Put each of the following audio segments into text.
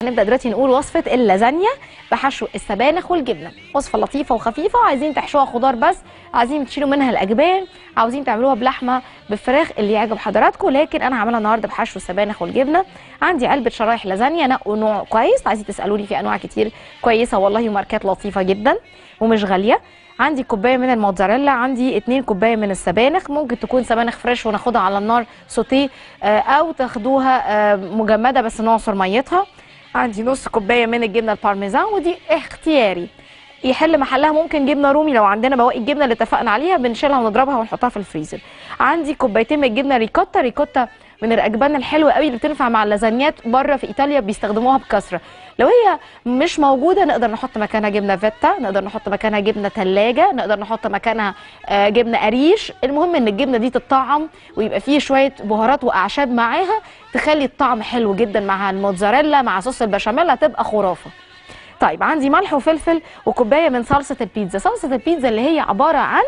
هنبدا دلوقتي نقول وصفه اللازانيا بحشو السبانخ والجبنه وصفه لطيفه وخفيفه عايزين تحشوها خضار بس عايزين تشيلوا منها الاجبان عاوزين تعملوها بلحمه بالفراخ اللي يعجب حضراتكم لكن انا عاملها النهارده بحشو السبانخ والجبنه عندي علبه شرايح لازانيا نقوا نوع كويس عايزين تسالوني في انواع كتير كويسه والله وماركات لطيفه جدا ومش غاليه عندي كوبايه من الموتزاريلا عندي اتنين كوبايه من السبانخ ممكن تكون سبانخ فريش وناخدها على النار سوتيه آه، او تاخدوها آه، مجمده بس نعصر ميتها عندي نص كوبايه من الجبنه البارميزان ودي اختياري يحل محلها ممكن جبنه رومي لو عندنا بواقي الجبنه اللي اتفقنا عليها بنشيلها ونضربها ونحطها في الفريزر عندي كوبايتين من الجبنه ريكوتا ريكوتا من الاجبان الحلوه قوي اللي بتنفع مع اللازانيات بره في ايطاليا بيستخدموها بكثره لو هي مش موجوده نقدر نحط مكانها جبنه فيتا نقدر نحط مكانها جبنه ثلاجه نقدر نحط مكانها آه، جبنه قريش المهم ان الجبنه دي تتطعم ويبقى فيه شويه بهارات واعشاب معاها تخلي الطعم حلو جدا مع الموتزاريلا مع صوص البشاميل هتبقى خرافه طيب عندي ملح وفلفل وكوبايه من صلصه البيتزا صلصه البيتزا اللي هي عباره عن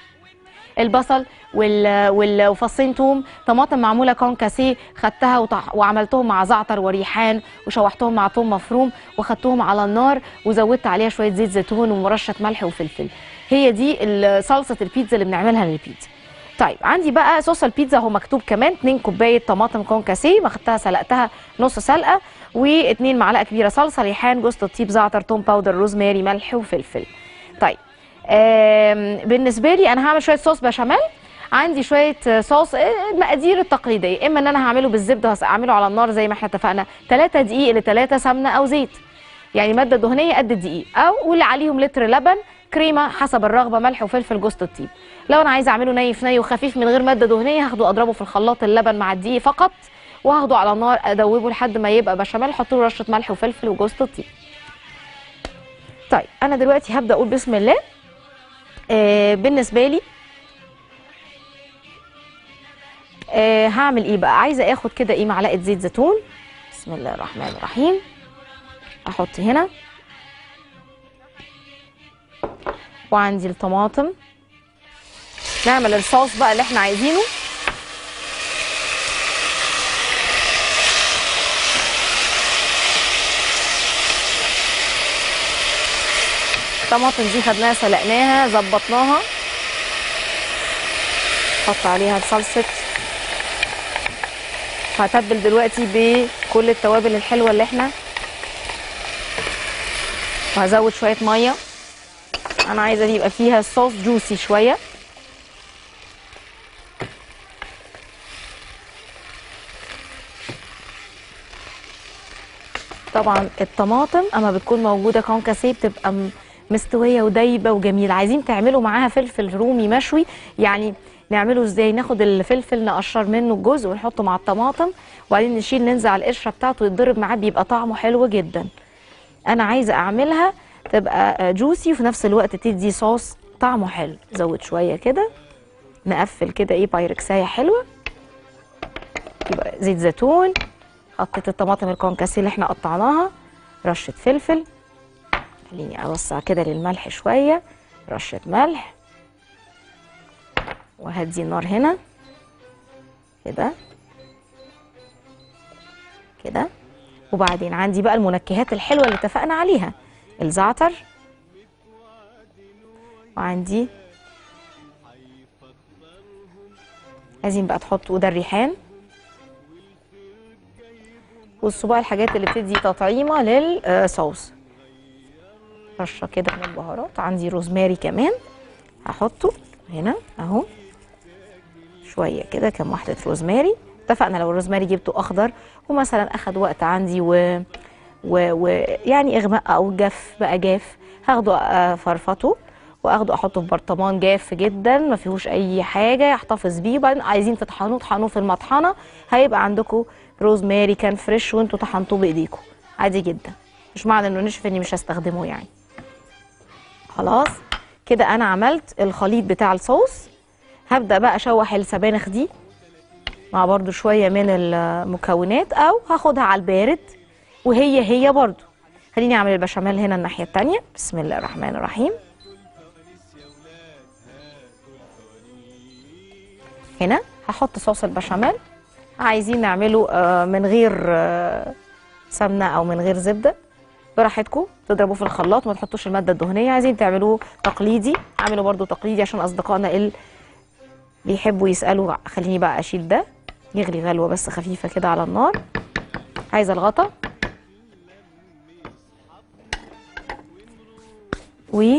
البصل وال... وال... وفصين توم طماطم معموله كونكاسيه خدتها وطع... وعملتهم مع زعتر وريحان وشوحتهم مع توم مفروم وخدتهم على النار وزودت عليها شويه زيت زيتون ومرشه ملح وفلفل هي دي ال- صلصه البيتزا اللي بنعملها للبيتزا طيب عندي بقى صوص البيتزا هو مكتوب كمان 2 كوبايه طماطم كونكاسيه ما خدتها سلقتها نص سلقه و2 معلقه كبيره صلصه ريحان جوز الطيب زعتر توم باودر روزماري ملح وفلفل طيب آم، بالنسبه لي انا هعمل شويه صوص بشاميل عندي شويه صوص آه، المقادير التقليديه اما ان انا هعمله بالزبده هعمله على النار زي ما احنا اتفقنا 3 دقيق ل 3 سمنه او زيت يعني ماده دهنيه قد الدقيق او واللي عليهم لتر لبن كريمه حسب الرغبه ملح وفلفل جوز الطيب لو انا عايزه اعمله ني في ني وخفيف من غير ماده دهنيه هاخده اضربه في الخلاط اللبن مع الدقيق فقط وهاخده على النار ادوبه لحد ما يبقى بشاميل احط له رشه ملح وفلفل وجوز الطيب طيب انا دلوقتي هبدا اقول بسم الله آه بالنسبه لي آه هعمل ايه بقى عايزه اخد كده ايه معلقه زيت زيتون بسم الله الرحمن الرحيم احط هنا وعندي الطماطم نعمل الصوص بقى اللي احنا عايزينه الطماطم دي خدناها سلقناها ظبطناها حط عليها صلصه هتبل دلوقتي بكل التوابل الحلوه اللي احنا وهزود شويه ميه انا عايزه دي يبقى فيها الصوص جوسي شويه طبعا الطماطم اما بتكون موجوده كونكاسيه بتبقى م- مستويه ودايبه وجميله عايزين تعملوا معاها فلفل رومي مشوي يعني نعمله ازاي ناخد الفلفل نقشر منه الجزء ونحطه مع الطماطم وبعدين نشيل ننزع القشره بتاعته يتضرب معاه بيبقى طعمه حلو جدا انا عايزه اعملها تبقى جوسي وفي نفس الوقت تدي صوص طعمه حلو زود شويه كده نقفل كده ايه بايركسايه حلوه يبقى زيت زيتون حطيت الطماطم الكونكاسيه اللي احنا قطعناها رشه فلفل خليني اوسع كده للملح شويه رشه ملح وهدي النار هنا كده كده وبعدين عندي بقى المنكهات الحلوه اللي اتفقنا عليها الزعتر وعندي عايزين بقى تحطوا ده الريحان بصوا بقى الحاجات اللي بتدي تطعيمه للصوص رشه كده من البهارات عندي روزماري كمان هحطه هنا اهو شويه كده كام واحده روزماري اتفقنا لو الروزماري جبته اخضر ومثلا اخد وقت عندي و ويعني اغماء او جف بقى جاف هاخده افرفطه واخده احطه في برطمان جاف جدا ما فيهوش اي حاجه يحتفظ بيه وبعدين عايزين تطحنوه طحنوه في المطحنه هيبقى عندكم روزماري كان فريش وانتوا طحنتوه بايديكم عادي جدا مش معنى انه نشف اني مش هستخدمه يعني خلاص كده انا عملت الخليط بتاع الصوص هبدا بقى اشوح السبانخ دي مع برضو شويه من المكونات او هاخدها على البارد وهي هي برضو خليني اعمل البشاميل هنا الناحيه التانية بسم الله الرحمن الرحيم هنا هحط صوص البشاميل عايزين نعمله آه، من غير آه، سمنه او من غير زبده براحتكم تضربوه في الخلاط ما تحطوش الماده الدهنيه عايزين تعملوه تقليدي اعملوا برضو تقليدي عشان اصدقائنا اللي بيحبوا يسالوا خليني بقى اشيل ده يغلي غلوه بس خفيفه كده على النار عايزه الغطا و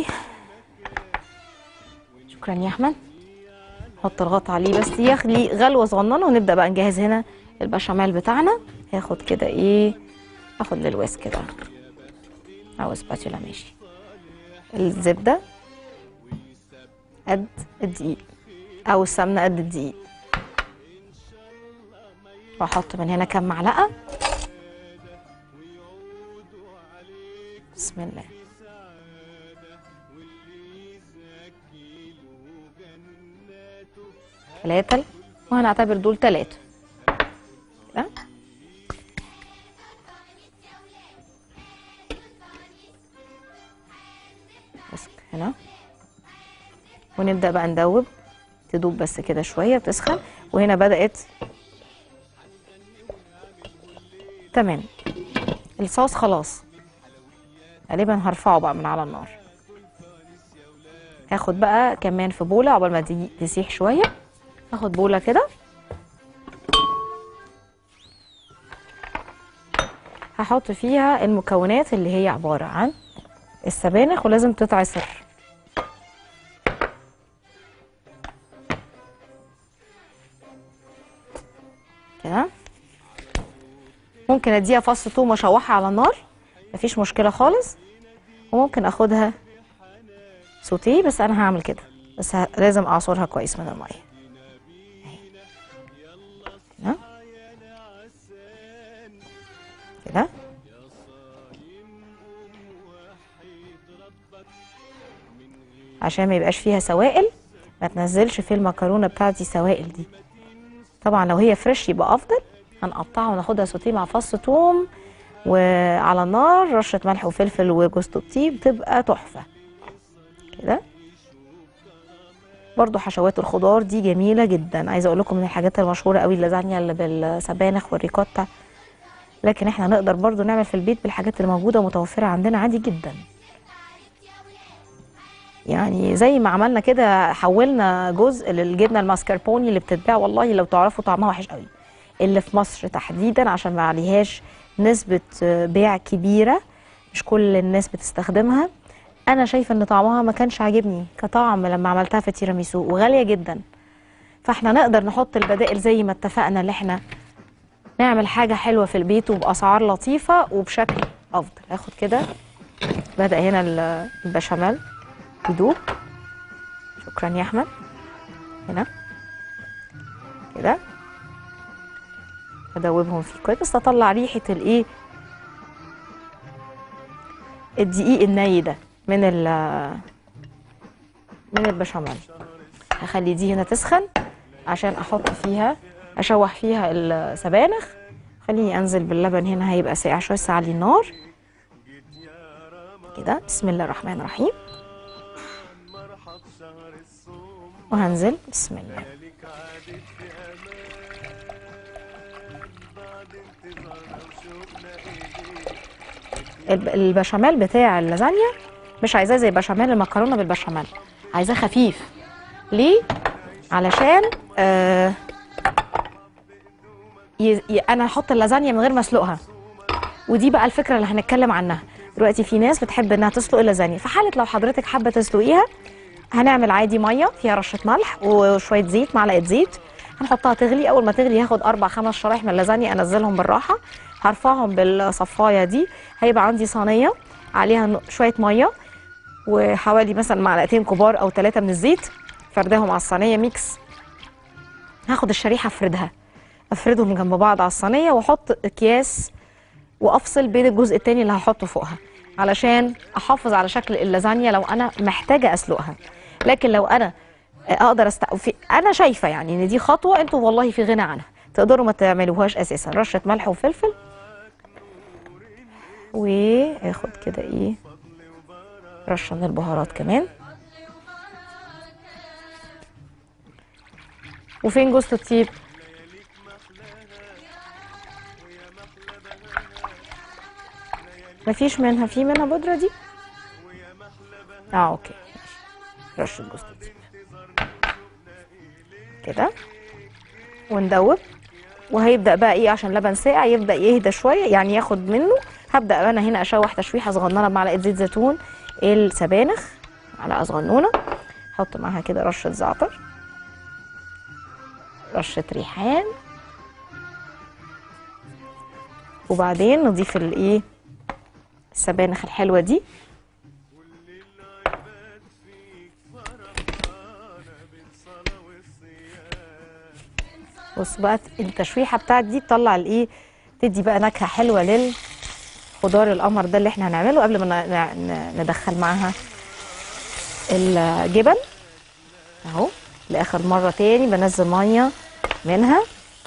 شكرا يا احمد حط الغطا عليه بس يغلي غلوه صغننه ونبدا بقى نجهز هنا البشاميل بتاعنا هاخد كده ايه اخد للويس كده او سباتولا ماشي الزبده قد الدقيق او السمنه قد الدقيق واحط من هنا كام معلقه بسم الله ثلاثة وهنعتبر دول ثلاثة كده بس هنا ونبدأ بقى ندوب تدوب بس كده شوية بتسخن وهنا بدأت تمام الصوص خلاص غالبا هرفعه بقى من على النار هاخد بقى كمان في بولة عقبال ما دي تسيح شوية هاخد بولة كده هحط فيها المكونات اللي هي عبارة عن السبانخ ولازم تتعصر كده ممكن اديها فص ثوم واشوحها على النار مفيش مشكله خالص وممكن اخدها سوتيه بس انا هعمل كده بس ه... لازم اعصرها كويس من الميه أهي. كده كده عشان ما يبقاش فيها سوائل ما تنزلش في المكرونه بتاعتي سوائل دي طبعا لو هي فريش يبقى افضل هنقطعها وناخدها سوتيه مع فص ثوم وعلى النار رشه ملح وفلفل وجوز الطيب تبقى تحفه كده برضو حشوات الخضار دي جميله جدا عايزه اقول لكم من الحاجات المشهوره قوي اللازانيا اللي بالسبانخ والريكوتا لكن احنا نقدر برضو نعمل في البيت بالحاجات اللي موجوده ومتوفره عندنا عادي جدا يعني زي ما عملنا كده حولنا جزء للجبنه الماسكربوني اللي بتتباع والله لو تعرفوا طعمها وحش قوي اللي في مصر تحديدا عشان ما عليهاش نسبه بيع كبيره مش كل الناس بتستخدمها انا شايفه ان طعمها ما كانش عاجبني كطعم لما عملتها في تيراميسو وغاليه جدا فاحنا نقدر نحط البدائل زي ما اتفقنا اللي احنا نعمل حاجه حلوه في البيت وباسعار لطيفه وبشكل افضل اخد كده بدا هنا البشاميل يدوب شكرا يا احمد هنا كده ادوبهم فيه كويس بس اطلع ريحه الايه الدقيق الني ده من ال من البشاميل هخلي دي هنا تسخن عشان احط فيها اشوح فيها السبانخ خليني انزل باللبن هنا هيبقى ساقع شويه بس علي النار كده بسم الله الرحمن الرحيم وهنزل بسم الله البشاميل بتاع اللازانيا مش عايزاه زي بشاميل المكرونه بالبشاميل عايزاه خفيف ليه علشان آه ي... ي... انا هحط اللازانيا من غير ما اسلقها ودي بقى الفكره اللي هنتكلم عنها دلوقتي في ناس بتحب انها تسلق اللازانيا في حاله لو حضرتك حابه تسلقيها هنعمل عادي ميه فيها رشه ملح وشويه زيت معلقه زيت هنحطها تغلي اول ما تغلي هاخد اربع خمس شرايح من اللازانيا انزلهم بالراحه هرفعهم بالصفايه دي هيبقى عندي صينيه عليها شويه ميه وحوالي مثلا معلقتين كبار او ثلاثه من الزيت فرداهم على الصينيه ميكس هاخد الشريحه افردها افردهم جنب بعض على الصينيه واحط اكياس وافصل بين الجزء التاني اللي هحطه فوقها علشان احافظ على شكل اللازانيا لو انا محتاجه اسلقها لكن لو انا اقدر است... في... انا شايفه يعني ان دي خطوه انتوا والله في غنى عنها تقدروا ما تعملوهاش اساسا رشه ملح وفلفل واخد كده ايه رشه من البهارات كمان وفين جوز الطيب مفيش منها في منها بودره دي اه اوكي ماشي. رشه جوز الطيب كده وندوب وهيبدا بقى ايه عشان لبن ساقع يبدا يهدى شويه يعني ياخد منه هبدا انا هنا اشوح تشويحه صغننه بمعلقه زيت زيتون السبانخ معلقه صغنونه احط معاها كده رشه زعتر رشه ريحان وبعدين نضيف الايه السبانخ الحلوه دي بص بقى التشويحه بتاعت دي تطلع الايه تدي بقى نكهه حلوه للخضار القمر ده اللي احنا هنعمله قبل ما ن- ن- ندخل معاها الجبن اهو لاخر مره تاني بنزل ميه منها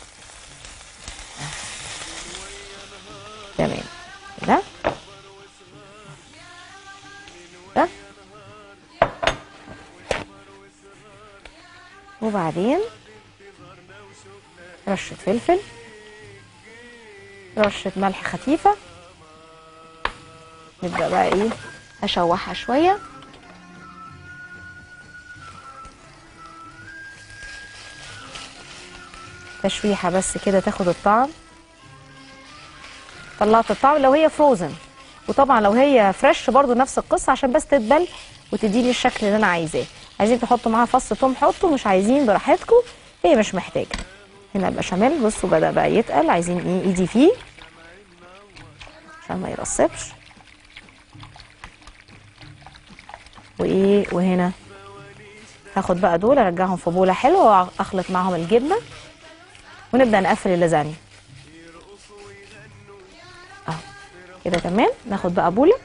تمام كده ده وبعدين رشة فلفل رشة ملح خفيفة نبدأ بقى ايه اشوحها شوية تشويحة بس كده تاخد الطعم طلعت الطعم لو هي فروزن وطبعا لو هي فريش برضو نفس القصة عشان بس تدبل وتديني الشكل اللي انا عايزاه عايزين تحطوا معاها فص توم حطوا مش عايزين براحتكم هي مش محتاجة هنا البشاميل بصوا بدأ بقى يتقل عايزين ايه ايدي فيه عشان ما يرصبش وايه وهنا هاخد بقى دول ارجعهم في بوله حلوه واخلط معاهم الجبنه ونبدا نقفل اللازانيا اهو كده تمام ناخد بقى بوله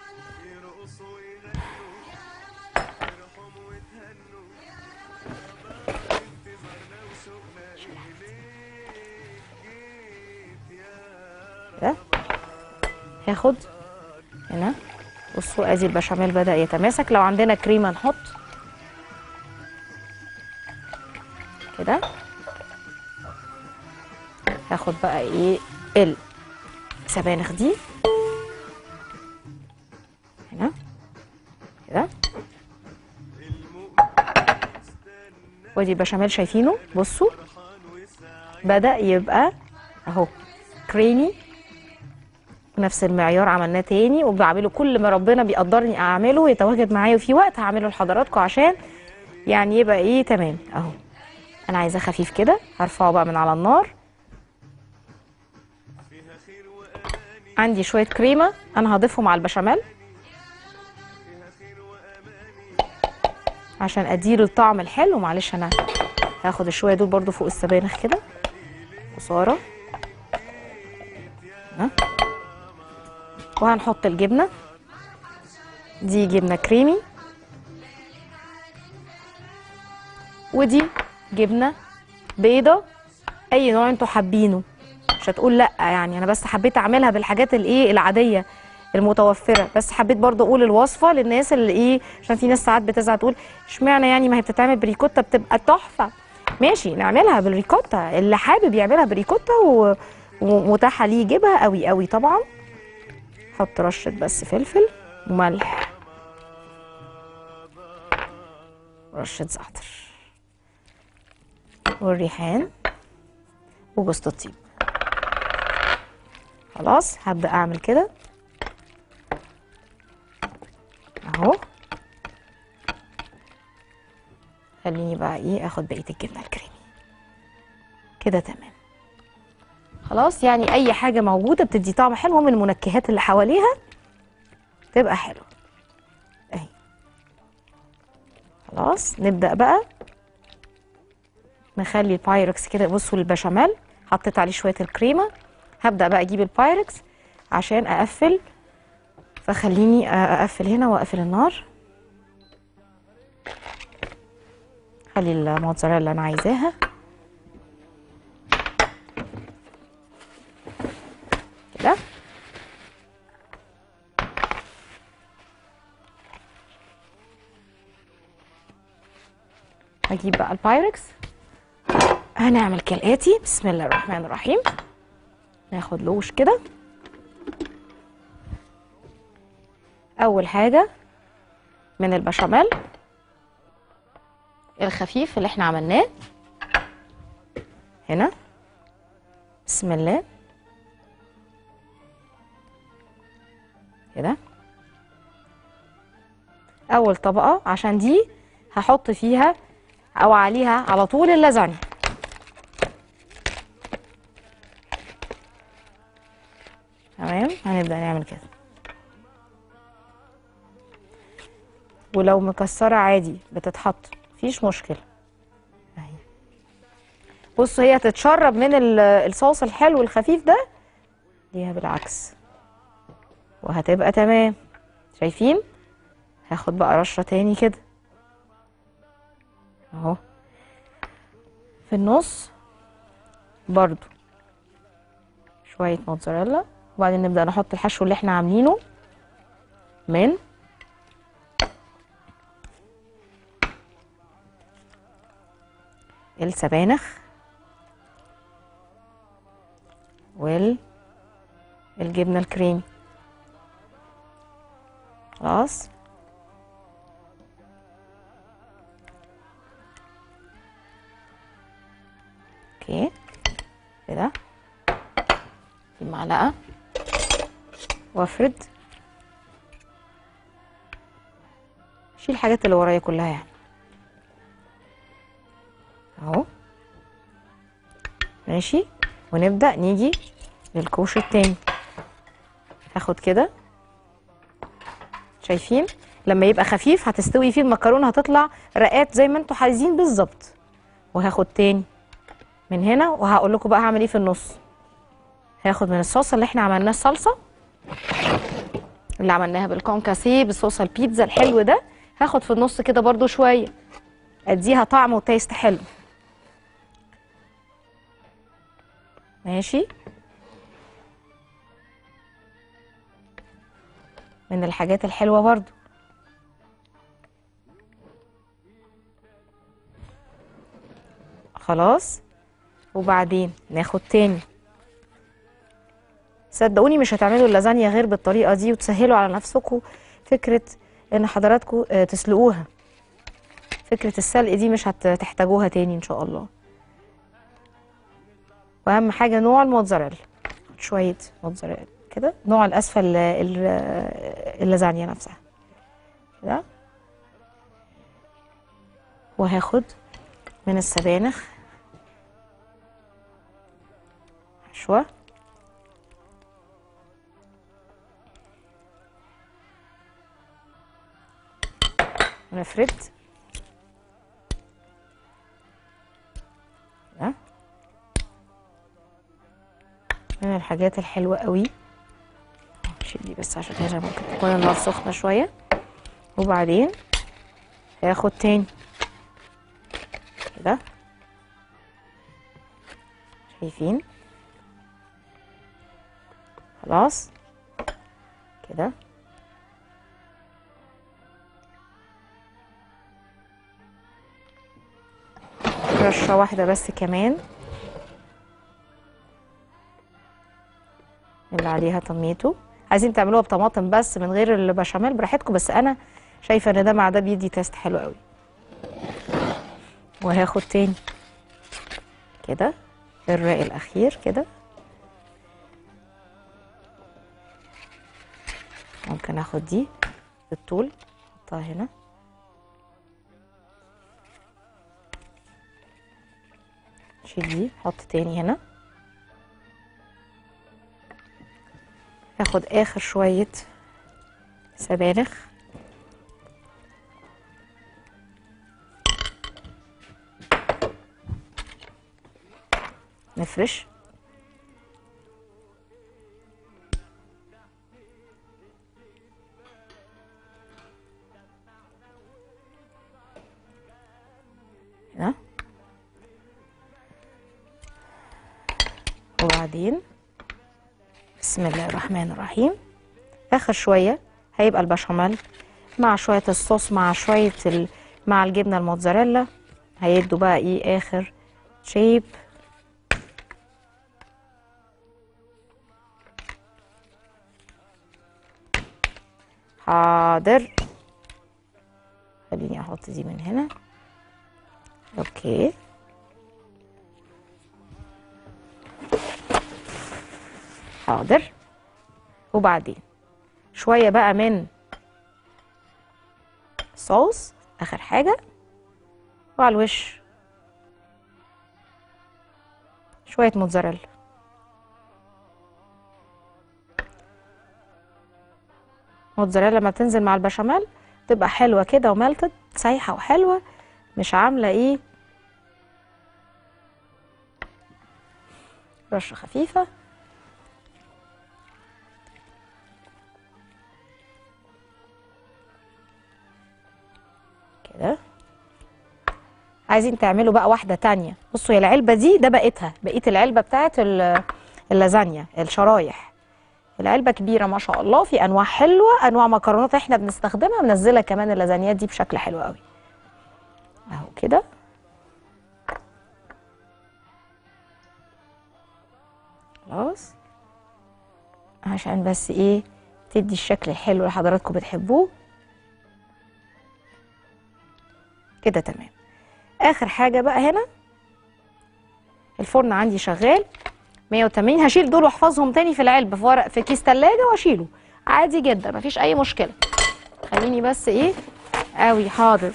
كده هاخد هنا بصوا ادي البشاميل بدا يتماسك لو عندنا كريمه نحط كده هاخد بقى ايه السبانخ دي هنا كده وادي البشاميل شايفينه بصوا بدا يبقى اهو كريمي نفس المعيار عملناه تاني وبعمله كل ما ربنا بيقدرني اعمله يتواجد معايا وفي وقت هعمله لحضراتكم عشان يعني يبقى ايه تمام اهو انا عايزاه خفيف كده هرفعه بقى من على النار عندي شويه كريمه انا هضيفهم على البشاميل عشان اديله الطعم الحلو معلش انا هاخد الشويه دول برضو فوق السبانخ كده قصاره ها وهنحط الجبنه دي جبنه كريمي ودي جبنه بيضه اي نوع انتوا حابينه مش هتقول لا يعني انا بس حبيت اعملها بالحاجات الايه العاديه المتوفره بس حبيت برضو اقول الوصفه للناس اللي ايه عشان في ناس ساعات بتزعل تقول اشمعنى يعني ما هي بتتعمل بريكوتا بتبقى تحفه ماشي نعملها بالريكوتا اللي حابب يعملها بريكوتا و- ومتاحه ليه يجيبها قوي قوي طبعا حط رشه بس فلفل وملح رشه زعتر والريحان وجوز الطيب خلاص هبدا اعمل كده اهو خليني بقى ايه اخد بقيه الجبنه الكريمي كده تمام خلاص يعني اي حاجه موجوده بتدي طعم حلو من المنكهات اللي حواليها تبقى حلوه اهي خلاص نبدا بقى نخلي البايركس كده بصوا البشاميل حطيت عليه شويه الكريمه هبدا بقى اجيب البايركس عشان اقفل فخليني اقفل هنا واقفل النار خلي الموتزاريلا اللي انا عايزاها كده هجيب بقى البايركس هنعمل كالاتي بسم الله الرحمن الرحيم ناخد لوش كده اول حاجه من البشاميل الخفيف اللي احنا عملناه هنا بسم الله كده اول طبقه عشان دي هحط فيها او عليها على طول اللازانيا تمام هنبدا نعمل كده ولو مكسره عادي بتتحط مفيش مشكله اهي بصوا هي تتشرب من ال- الصوص الحلو الخفيف ده ليها بالعكس وهتبقى تمام شايفين هاخد بقى رشه تاني كده اهو في النص برضو شويه موتزاريلا وبعدين نبدا نحط الحشو اللي احنا عاملينه من السبانخ وال الجبنه الكريمي خلاص اوكي كده في معلقه وافرد شيل الحاجات اللي ورايا كلها يعني اهو ماشي ونبدأ نيجي للكوش التاني هاخد كده شايفين لما يبقى خفيف هتستوي فيه المكرونه هتطلع رقات زي ما انتوا عايزين بالظبط وهاخد تاني من هنا وهقول لكم بقى هعمل ايه في النص هاخد من الصوص اللي احنا عملناه الصلصه اللي عملناها بالكونكاسيه بالصوص البيتزا الحلو ده هاخد في النص كده برضو شويه اديها طعم وتيست حلو ماشي من الحاجات الحلوه برضو خلاص وبعدين ناخد تاني صدقوني مش هتعملوا اللازانيا غير بالطريقه دي وتسهلوا على نفسكم فكره ان حضراتكم آه، تسلقوها فكره السلق دي مش هتحتاجوها تاني ان شاء الله واهم حاجه نوع الموتزاريلا شويه موتزاريلا كده نوع الاسفل ال- ال- اللازانيا نفسها كده وهاخد من السبانخ حشوه ونفرد كده من الحاجات الحلوة قوي شيل دي بس عشان هنا ممكن تكون النار سخنة شوية وبعدين هاخد تاني كده شايفين خلاص كده رشة واحدة بس كمان اللي عليها طميتو عايزين تعملوها بطماطم بس من غير البشاميل براحتكم بس انا شايفه ان ده مع ده بيدي تيست حلو قوي وهاخد تاني كده الرق الاخير كده ممكن اخد دي بالطول احطها هنا شيل دي حط تاني هنا اخد اخر شوية سبانخ نفرش هنا وبعدين بسم الله الرحمن الرحيم اخر شويه هيبقى البشاميل مع شويه الصوص مع شويه ال... مع الجبنه الموتزاريلا هيدوا بقى ايه اخر شيب حاضر خليني احط دي من هنا اوكي حاضر وبعدين شويه بقى من صوص اخر حاجه وعلى الوش شويه موتزاريلا موتزاريلا لما تنزل مع البشاميل تبقى حلوه كده وملتت سايحه وحلوه مش عامله ايه رشه خفيفه كده عايزين تعملوا بقى واحده تانية بصوا هي العلبه دي ده بقيتها بقيه العلبه بتاعت ال- اللازانيا الشرايح العلبه كبيره ما شاء الله في انواع حلوه انواع مكرونات احنا بنستخدمها منزله كمان اللازانيات دي بشكل حلو قوي اهو كده خلاص عشان بس ايه تدي الشكل الحلو اللي حضراتكم بتحبوه كده تمام اخر حاجه بقى هنا الفرن عندي شغال 180 هشيل دول واحفظهم تاني في العلبه في ورق في كيس تلاجة واشيله عادي جدا مفيش اي مشكله خليني بس ايه قوي حاضر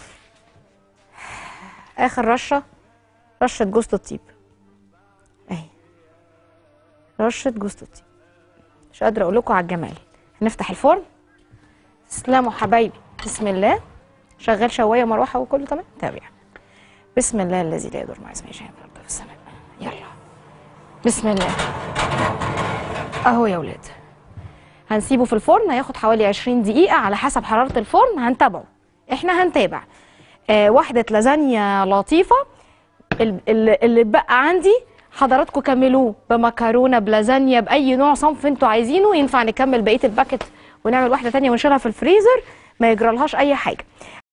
اخر رشه رشه جوز الطيب اهي رشه جوز الطيب مش قادره اقول لكم على الجمال هنفتح الفرن تسلموا حبايبي بسم الله شغال شوايه مروحه وكله تمام تمام بسم الله الذي لا يضر مع اسمه شيء في الارض في السماء يلا بسم الله اهو يا ولاد هنسيبه في الفرن هياخد حوالي 20 دقيقه على حسب حراره الفرن هنتابعه احنا هنتابع آه واحده لازانيا لطيفه ال- ال- اللي بقى عندي حضراتكم كملوه بمكرونه بلازانيا باي نوع صنف انتوا عايزينه ينفع نكمل بقيه الباكت ونعمل واحده تانية ونشيلها في الفريزر ما يجرالهاش اي حاجه